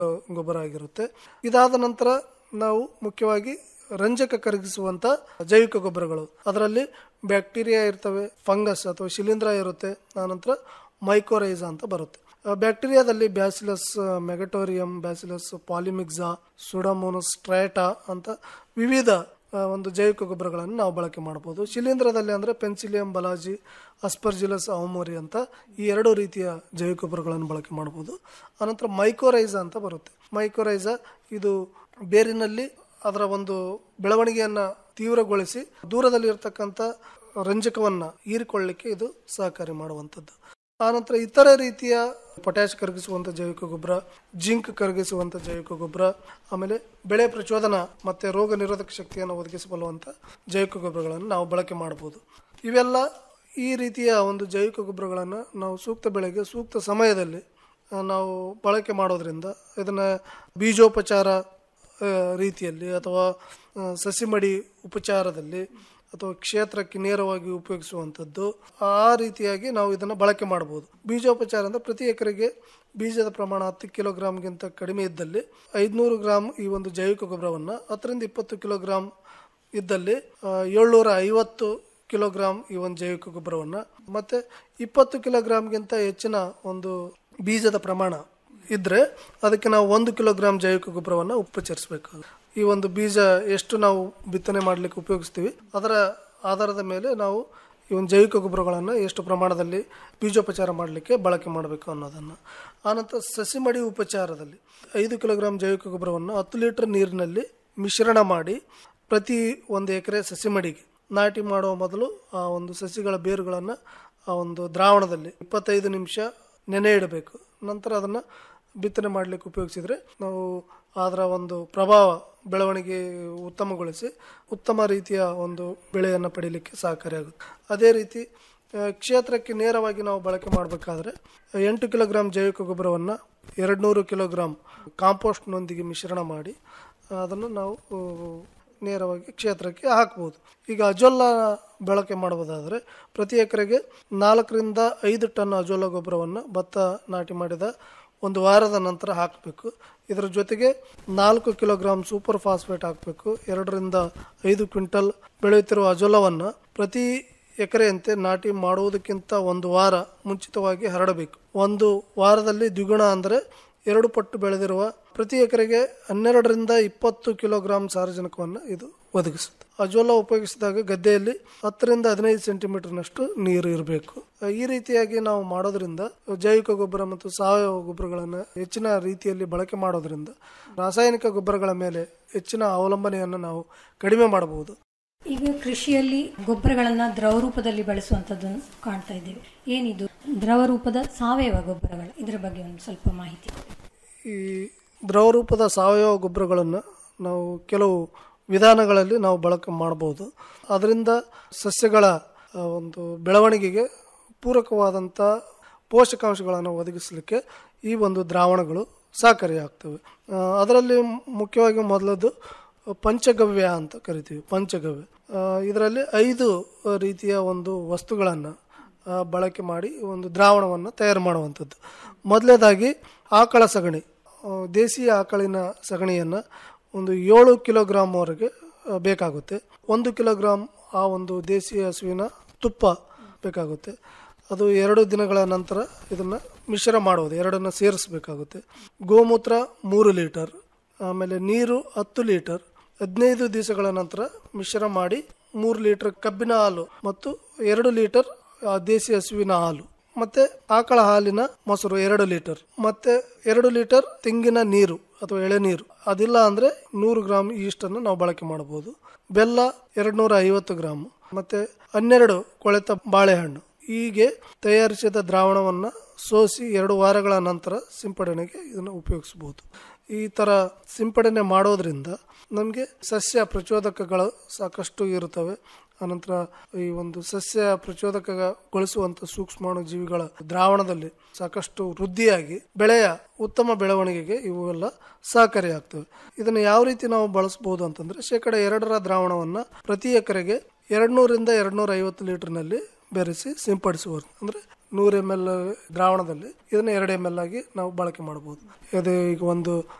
ಆ, ಗೊಬ್ಬರ ಆಗಿರುತ್ತೆ ಇದಾದ ನಂತರ ನಾವು ಮುಖ್ಯವಾಗಿ ರಂಜಕ ಕರಗಿಸುವಂತ ಜೈವಿಕ ಗೊಬ್ಬರಗಳು ಅದರಲ್ಲಿ ಬ್ಯಾಕ್ಟೀರಿಯಾ ಇರ್ತವೆ ಫಂಗಸ್ ಅಥವಾ ಶಿಲೀಂಧ್ರ ಇರುತ್ತೆ ಆನಂತರ ಮೈಕೋರೈಸಾ ಅಂತ ಬರುತ್ತೆ ಆ, ಬ್ಯಾಕ್ಟೀರಿಯಾದಲ್ಲಿ ಬ್ಯಾಸಿಲಸ್ ಮೆಗಟೋರಿಯಂ ಬ್ಯಾಸಿಲಸ್ ಪಾಲಿಮಿಕ್ಸಾ ಸುಡಮೋನಸ್ ಸ್ಟ್ರೈಟಾ ಅಂತ ವಿವಿಧ ಆ, ಒಂದು ಜೈವಿಕ ಗೊಬ್ಬರಗಳನ್ನು ನಾವು ಬಳಕೆ ಮಾಡಬಹುದು ಶಿಲೀಂಧ್ರದಲ್ಲಿ ಅಂದರೆ ಪೆನ್ಸಿಲಿಯಂ ಬಲಾಜಿ ಅಸ್ಪರ್ಜಿಲಸ್ ಅವಮೋರಿ ಅಂತ ಈ ಎರಡು ರೀತಿಯ ಜೈವಿಕ ಗೊಬ್ಬರಗಳನ್ನು ಬಳಕೆ ಮಾಡಬಹುದು ಅನಂತರ ಮೈಕೋರೈಸಾ ಅಂತ ಬರುತ್ತೆ ಮೈಕೋರೈಸಾ ಇದು ಬೇರಿನಲ್ಲಿ ಅದರ ಒಂದು ಬೆಳವಣಿಗೆಯನ್ನು ತೀವ್ರಗೊಳಿಸಿ ದೂರದಲ್ಲಿ ಇರತಕ್ಕಂಥ ರಂಜಕವನ್ನು ಹೀರಿಕೊಳ್ಳಲಿಕ್ಕೆ ಇದು ಸಹಕಾರಿ ಮಾಡುವಂಥದ್ದು ಆನಂತರ ಇತರ ರೀತಿಯ ಪೊಟ್ಯಾಶ್ ಕರಗಿಸುವಂಥ ಜೈವಿಕ ಗೊಬ್ಬರ ಜಿಂಕ್ ಕರಗಿಸುವಂಥ ಜೈವಿಕ ಗೊಬ್ಬರ ಆಮೇಲೆ ಬೆಳೆ ಪ್ರಚೋದನ ಮತ್ತು ರೋಗ ನಿರೋಧಕ ಶಕ್ತಿಯನ್ನು ಒದಗಿಸಬಲ್ಲುವಂಥ ಜೈವಿಕ ಗೊಬ್ಬರಗಳನ್ನು ನಾವು ಬಳಕೆ ಮಾಡಬಹುದು ಇವೆಲ್ಲ ಈ ರೀತಿಯ ಒಂದು ಜೈವಿಕ ಗೊಬ್ಬರಗಳನ್ನು ನಾವು ಸೂಕ್ತ ಬೆಳೆಗೆ ಸೂಕ್ತ ಸಮಯದಲ್ಲಿ ಆ, ನಾವು ಬಳಕೆ ಮಾಡೋದ್ರಿಂದ ಇದನ್ನು ಬೀಜೋಪಚಾರ ಆ, ರೀತಿಯಲ್ಲಿ ಅಥವಾ ಆ, ಸಸಿಮಡಿ ಉಪಚಾರದಲ್ಲಿ ಅಥವಾ ಕ್ಷೇತ್ರಕ್ಕೆ ನೇರವಾಗಿ ಉಪಯೋಗಿಸುವಂಥದ್ದು ಆ ರೀತಿಯಾಗಿ ನಾವು ಇದನ್ನು ಬಳಕೆ ಮಾಡಬಹುದು ಬೀಜೋಪಚಾರ ಅಂದರೆ ಪ್ರತಿ ಎಕರೆಗೆ ಬೀಜದ ಪ್ರಮಾಣ ಹತ್ತು ಕಿಲೋಗ್ರಾಮ್ಗಿಂತ ಕಡಿಮೆ ಇದ್ದಲ್ಲಿ ಐದುನೂರು ಗ್ರಾಮ್ ಈ ಒಂದು ಜೈವಿಕ ಗೊಬ್ಬರವನ್ನು ಹತ್ತರಿಂದ ಇಪ್ಪತ್ತು ಕಿಲೋಗ್ರಾಮ್ ಇದ್ದಲ್ಲಿ ಏಳ್ನೂರ ಐವತ್ತು ಕಿಲೋಗ್ರಾಮ್ ಈ ಒಂದು ಜೈವಿಕ ಗೊಬ್ಬರವನ್ನು ಮತ್ತು ಇಪ್ಪತ್ತು ಕಿಲೋಗ್ರಾಮ್ಗಿಂತ ಹೆಚ್ಚಿನ ಒಂದು ಬೀಜದ ಪ್ರಮಾಣ ಇದ್ದರೆ ಅದಕ್ಕೆ ನಾವು ಒಂದು ಕಿಲೋಗ್ರಾಮ್ ಜೈವಿಕ ಗೊಬ್ಬರವನ್ನು ಉಪಚರಿಸಬೇಕು ಈ ಒಂದು ಬೀಜ ಎಷ್ಟು ನಾವು ಬಿತ್ತನೆ ಮಾಡಲಿಕ್ಕೆ ಉಪಯೋಗಿಸ್ತೀವಿ ಅದರ ಆಧಾರದ ಮೇಲೆ ನಾವು ಈ ಒಂದು ಜೈವಿಕ ಗೊಬ್ಬರಗಳನ್ನು ಎಷ್ಟು ಪ್ರಮಾಣದಲ್ಲಿ ಬೀಜೋಪಚಾರ ಮಾಡಲಿಕ್ಕೆ ಬಳಕೆ ಮಾಡಬೇಕು ಅನ್ನೋದನ್ನು ಆನಂತರ ಸಸಿಮಡಿ ಉಪಚಾರದಲ್ಲಿ ಐದು ಕಿಲೋಗ್ರಾಮ್ ಜೈವಿಕ ಗೊಬ್ಬರವನ್ನು ಹತ್ತು ಲೀಟರ್ ನೀರಿನಲ್ಲಿ ಮಿಶ್ರಣ ಮಾಡಿ ಪ್ರತಿ ಒಂದು ಎಕರೆ ಸಸಿಮಡಿಗೆ ನಾಟಿ ಮಾಡುವ ಮೊದಲು ಆ ಒಂದು ಸಸಿಗಳ ಬೇರುಗಳನ್ನು ಆ ಒಂದು ದ್ರಾವಣದಲ್ಲಿ ಇಪ್ಪತ್ತೈದು ನಿಮಿಷ ನೆನೆ ಇಡಬೇಕು ನಂತರ ಅದನ್ನು ಬಿತ್ತನೆ ಮಾಡಲಿಕ್ಕೆ ಉಪಯೋಗಿಸಿದರೆ ನಾವು ಅದರ ಒಂದು ಪ್ರಭಾವ ಬೆಳವಣಿಗೆ ಉತ್ತಮಗೊಳಿಸಿ ಉತ್ತಮ ರೀತಿಯ ಒಂದು ಬೆಳೆಯನ್ನು ಪಡೀಲಿಕ್ಕೆ ಸಹಕಾರಿಯಾಗುತ್ತೆ ಅದೇ ರೀತಿ ಆ, ಕ್ಷೇತ್ರಕ್ಕೆ ನೇರವಾಗಿ ನಾವು ಬಳಕೆ ಮಾಡಬೇಕಾದ್ರೆ ಎಂಟು ಕಿಲೋಗ್ರಾಮ್ ಜೈವಿಕ ಗೊಬ್ಬರವನ್ನು ಎರಡು ನೂರು ಕಿಲೋಗ್ರಾಮ್ ಕಾಂಪೋಸ್ಟ್ನೊಂದಿಗೆ ಮಿಶ್ರಣ ಮಾಡಿ ಅದನ್ನು ನಾವು ಆ, ನೇರವಾಗಿ ಕ್ಷೇತ್ರಕ್ಕೆ ಹಾಕ್ಬೋದು ಈಗ ಅಜೋಲ್ಲ ಬಳಕೆ ಮಾಡುವುದಾದರೆ ಪ್ರತಿ ಎಕರೆಗೆ ನಾಲ್ಕರಿಂದ ಐದು ಟನ್ ಅಜೋಲ್ಲ ಗೊಬ್ಬರವನ್ನು ಭತ್ತ ನಾಟಿ ಮಾಡಿದ ಒಂದು ವಾರದ ನಂತರ ಹಾಕಬೇಕು ಇದರ ಜೊತೆಗೆ ನಾಲ್ಕು ಕಿಲೋಗ್ರಾಮ್ ಸೂಪರ್ ಫಾಸ್ಫೇಟ್ ಹಾಕಬೇಕು ಎರಡರಿಂದ ಐದು ಕ್ವಿಂಟಲ್ ಬೆಳೆಯುತ್ತಿರುವ ಅಜೋಲವನ್ನು ಪ್ರತಿ ಎಕರೆಯಂತೆ ನಾಟಿ ಮಾಡುವುದಕ್ಕಿಂತ ಒಂದು ವಾರ ಮುಂಚಿತವಾಗಿ ಹರಡಬೇಕು ಒಂದು ವಾರದಲ್ಲಿ ದ್ವಿಗುಣ ಅಂದರೆ ಎರಡು ಪಟ್ಟು ಬೆಳೆದಿರುವ ಪ್ರತಿ ಎಕರೆಗೆ ಹನ್ನೆರಡರಿಂದ ಇಪ್ಪತ್ತು ಕಿಲೋಗ್ರಾಂ ಸಾರಜನಕವನ್ನು ಇದು ಒದಗಿಸುತ್ತೆ ಅಜೋಲ ಉಪಯೋಗಿಸಿದಾಗ ಗದ್ದೆಯಲ್ಲಿ ಹತ್ತರಿಂದ ಹದಿನೈದು ಸೆಂಟಿಮೀಟರ್ನಷ್ಟು ನೀರು ಇರಬೇಕು ಈ ರೀತಿಯಾಗಿ ನಾವು ಮಾಡೋದ್ರಿಂದ ಜೈವಿಕ ಗೊಬ್ಬರ ಮತ್ತು ಸಾವಯವ ಗೊಬ್ಬರಗಳನ್ನು ಹೆಚ್ಚಿನ ರೀತಿಯಲ್ಲಿ ಬಳಕೆ ಮಾಡೋದ್ರಿಂದ ರಾಸಾಯನಿಕ ಗೊಬ್ಬರಗಳ ಮೇಲೆ ಹೆಚ್ಚಿನ ಅವಲಂಬನೆಯನ್ನು ನಾವು ಕಡಿಮೆ ಮಾಡಬಹುದು ಈಗ ಕೃಷಿಯಲ್ಲಿ ಗೊಬ್ಬರಗಳನ್ನ ದ್ರವ ರೂಪದಲ್ಲಿ ಬಳಸುವಂತದ್ದನ್ನು ಕಾಣ್ತಾ ಇದ್ದೇವೆ ಏನಿದು ದ್ರವ ರೂಪದ ಸಾವಯವ ಗೊಬ್ಬರಗಳು ಇದರ ಬಗ್ಗೆ ಒಂದು ಸ್ವಲ್ಪ ಮಾಹಿತಿ ಈ ದ್ರವ ರೂಪದ ಸಾವಯವ ಗೊಬ್ಬರಗಳನ್ನು ನಾವು ಕೆಲವು ವಿಧಾನಗಳಲ್ಲಿ ನಾವು ಬಳಕೆ ಮಾಡಬಹುದು ಅದರಿಂದ ಸಸ್ಯಗಳ ಆ, ಒಂದು ಬೆಳವಣಿಗೆಗೆ ಪೂರಕವಾದಂಥ ಪೋಷಕಾಂಶಗಳನ್ನು ಒದಗಿಸಲಿಕ್ಕೆ ಈ ಒಂದು ದ್ರಾವಣಗಳು ಸಹಕಾರಿಯಾಗ್ತವೆ ಆ, ಅದರಲ್ಲಿ ಮುಖ್ಯವಾಗಿ ಮೊದಲದು ಪಂಚಗವ್ಯ ಅಂತ ಕರಿತೀವಿ ಪಂಚಗವ್ಯ ಆ, ಇದರಲ್ಲಿ ಐದು ರೀತಿಯ ಒಂದು ವಸ್ತುಗಳನ್ನು ಆ, ಬಳಕೆ ಮಾಡಿ ಒಂದು ದ್ರಾವಣವನ್ನು ತಯಾರು ಮಾಡುವಂಥದ್ದು ಮೊದಲನೇದಾಗಿ ಆಕಳ ಸಗಣಿ ಆ, ದೇಸಿ ಆಕಳಿನ ಸಗಣಿಯನ್ನು ಒಂದು ಏಳು ಕಿಲೋಗ್ರಾಮ್ವರೆಗೆ ಆ, ಬೇಕಾಗುತ್ತೆ ಒಂದು ಕಿಲೋಗ್ರಾಮ್ ಆ ಒಂದು ದೇಸಿ ಹಸುವಿನ ತುಪ್ಪ ಬೇಕಾಗುತ್ತೆ ಅದು ಎರಡು ದಿನಗಳ ನಂತರ ಇದನ್ನು ಮಿಶ್ರ ಮಾಡುವುದು ಎರಡನ್ನು ಸೇರಿಸಬೇಕಾಗುತ್ತೆ ಗೋಮೂತ್ರ ಮೂರು ಲೀಟರ್ ಆಮೇಲೆ ನೀರು ಹತ್ತು ಲೀಟರ್ ಹದಿನೈದು ದಿವಸಗಳ ನಂತರ ಮಿಶ್ರ ಮಾಡಿ ಮೂರು ಲೀಟರ್ ಕಬ್ಬಿನ ಹಾಲು ಮತ್ತು ಎರಡು ಲೀಟರ್ ಆ, ದೇಸಿ ಹಸುವಿನ ಹಾಲು ಮತ್ತೆ ಆಕಳ ಹಾಲಿನ ಮೊಸರು ಎರಡು ಲೀಟರ್ ಮತ್ತೆ ಎರಡು ಲೀಟರ್ ತೆಂಗಿನ ನೀರು ಅಥವಾ ಎಳೆನೀರು ಅದಿಲ್ಲ ಅಂದ್ರೆ ನೂರು ಗ್ರಾಮ್ ಈಸ್ಟನ್ನು ನಾವು ಬಳಕೆ ಮಾಡಬಹುದು ಬೆಲ್ಲ ಎರಡು ನೂರ ಐವತ್ತು ಗ್ರಾಮ್ ಮತ್ತೆ ಹನ್ನೆರಡು ಕೊಳೆತ ಬಾಳೆಹಣ್ಣು ಹೀಗೆ ತಯಾರಿಸಿದ ದ್ರಾವಣವನ್ನು ಸೋಸಿ ಎರಡು ವಾರಗಳ ನಂತರ ಸಿಂಪಡಣೆಗೆ ಇದನ್ನು ಉಪಯೋಗಿಸಬಹುದು ಈ ಥರ ಸಿಂಪಡಣೆ ಮಾಡೋದ್ರಿಂದ ನಮಗೆ ಸಸ್ಯ ಪ್ರಚೋದಕಗಳು ಸಾಕಷ್ಟು ಇರುತ್ತವೆ ಅನಂತರ ಈ ಒಂದು ಸಸ್ಯ ಪ್ರಚೋದಕಗೊಳಿಸುವಂಥ ಸೂಕ್ಷ್ಮಾಣು ಜೀವಿಗಳ ದ್ರಾವಣದಲ್ಲಿ ಸಾಕಷ್ಟು ವೃದ್ಧಿಯಾಗಿ ಬೆಳೆಯ ಉತ್ತಮ ಬೆಳವಣಿಗೆಗೆ ಇವೆಲ್ಲ ಸಹಕಾರಿಯಾಗ್ತವೆ ಇದನ್ನು ಯಾವ ರೀತಿ ನಾವು ಬಳಸಬಹುದು ಅಂತಂದ್ರೆ ಶೇಕಡ ಎರಡರ ದ್ರಾವಣವನ್ನು ಪ್ರತಿ ಎಕರೆಗೆ ಎರಡ್ನೂರಿಂದ ಎರಡ್ನೂರ ಐವತ್ತು ಲೀಟರ್ನಲ್ಲಿ ಬೆರೆಸಿ ಸಿಂಪಡಿಸುವರು ಅಂದರೆ ನೂರು ಎಮ್ ಎಲ್ ದ್ರಾವಣದಲ್ಲಿ ಇದನ್ನ ಎರಡು ಎಮ್ ಎಲ್ ಆಗಿ ನಾವು ಬಳಕೆ ಮಾಡಬಹುದು ಇದು ಈಗ ಒಂದು